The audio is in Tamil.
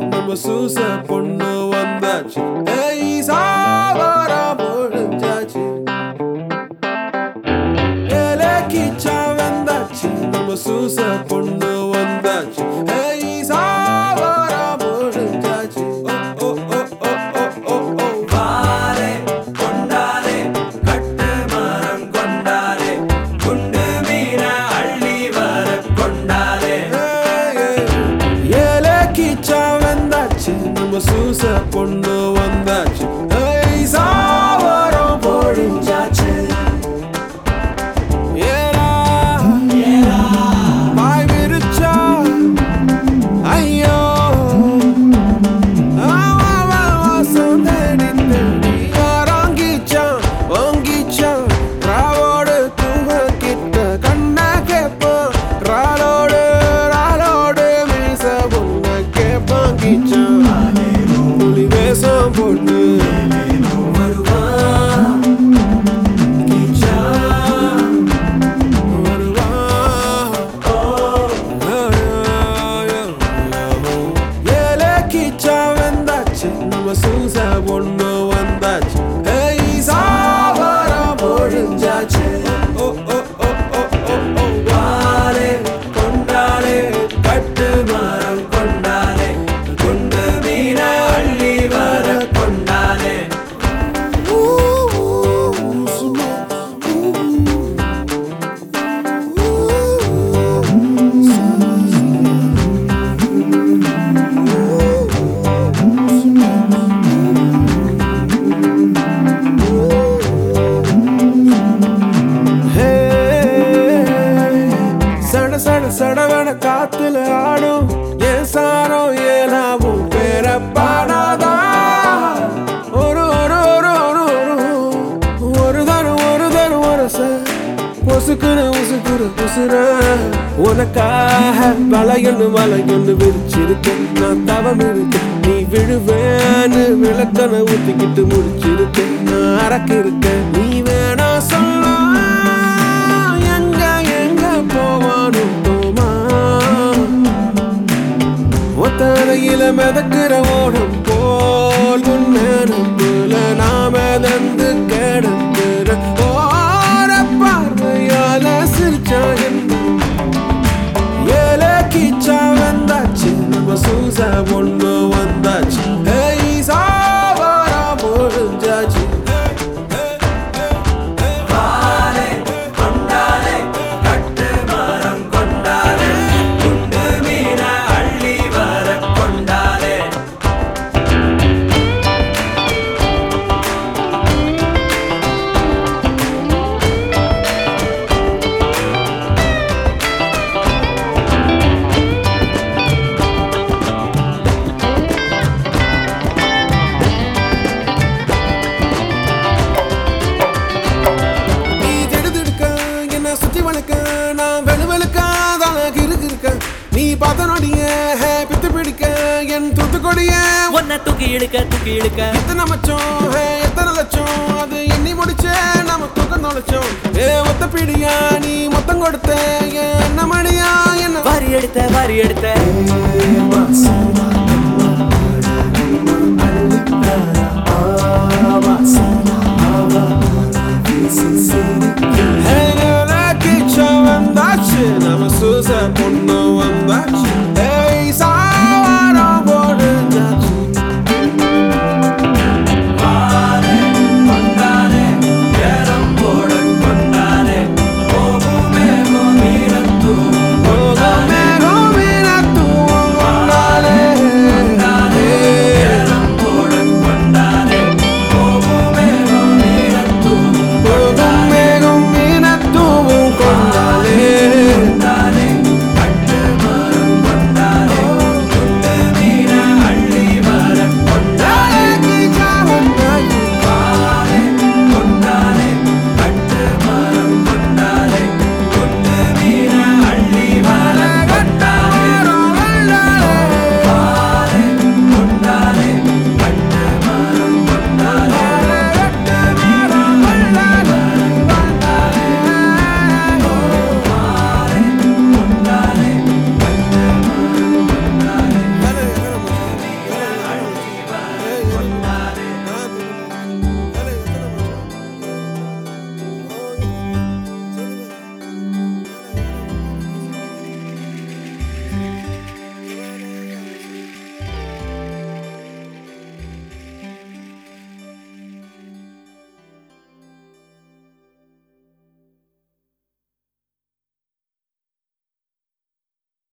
நம்ம சூச பொண்ணு வந்தாச்சு ஏய் சாவாரம் பொழிஞ்சாச்சு ஏலே கிச்சா வந்தாச்சு நம்ம சூச பொண்ணு வந்தாச்சு ஏய் சாவாரம் பொழிஞ்சாச்சு ஓ ஓ ஓ ஓ ஓ ஓ வாரே கொண்டாரே கட்டு மரம் கொண்டாரே குண்டு மீன அள்ளி வர கொண்டாரே ஏலே கிச்சா வந்தாச்சு நம்ம சூச பொண்ணு வந்தாச்சு ஏய் சாவாரம் பொழிஞ்சாச்சு ஏலா வாய் விரிச்சா ஐயோ ஆவா, வா, வாசம் தேடி தேடி ஆராங்கிச்சான், வாங்கிச்சான். ராவோடு தூங்க கிட்ட கண்ணை கேட்பான். ராலோடு, ராலோடு மீச பொண்ண கேட்பான் கிச்சான். புலி வேஷம் போட்டு வருவான் கிச்சான். வருவான் ஏலே கிச்சா வந்தாச்சு நம்ம சூச பொண்ணு வந்தாச்சு ஏய் சாவரம் பொழிஞ்சாச்சு ஓ ஓ ஓ ஓ ஓ ஓ வாரே கொண்டாரே கட்டு மரம் கொண்டாரே குண்டு மீன அள்ளி வர கொண்டாரே ஹே, சட சட சடவன காத்துல ஆடும் ஏன் சாரோ ஏனாவும் பேர பாடாதா ஒரு ஒரு ஒரு ஒரு ஒரு ஒரு தரம் ஒரு தரம் ஒரு பொசுக்குற உசுக்குற உசுர உனக்காக வளையொன்னு வளையொன்னு விரிச்சிருக்கேன் நான் தவம் இருக்கேன் நீ விழுவேன்னு விளக்கண ஊத்திக்கிட்டு முடிச்சிருக்கேன் நான் அரக்கு இருக்கேன் நீ வேணா சொல்ல எங்க எங்க போவானும் தோமா ஒத்தரையில மிதக்கிற ஓடம் போல் உன்னேனுக்குல நாம தந்து கிடக்குற ஓர பார்வையால சிரிச்சா என்ன ஏல கிச்சா வந்தாச்சு நம்ம சூச பொண்ணு வந்தாச்சு ஏய் சாவாரா பொழிஞ்சாச்சு வாரே கொண்டாரே கட்டு மரம் கொண்டாரே குண்டு மீன அள்ளி வர கொண்டாரே நீ திடுதிடுக்க என்ன சுத்தி வளர்க்க நான் வெளுவெளுக்க தானாக இருக்கு இருக்க நீ பார்த்த நொடிய ஹே, பித்து பிடிக்க என் தூத்துக்கொடிய உன்னை தூக்கி இழுக்க தூக்கி இழுக்க எத்தனை மச்சம் ஹே, எத்தனை லட்சம் அது எண்ணி முடிச்ச நம்ம தூக்கம் தொலைச்சோம் ஏ ஒத்த பிடியா நீ மொத்தம் கொடுத்த என்ன மணியா என்ன வாரி எடுத்த வாரி எடுத்த மாசம்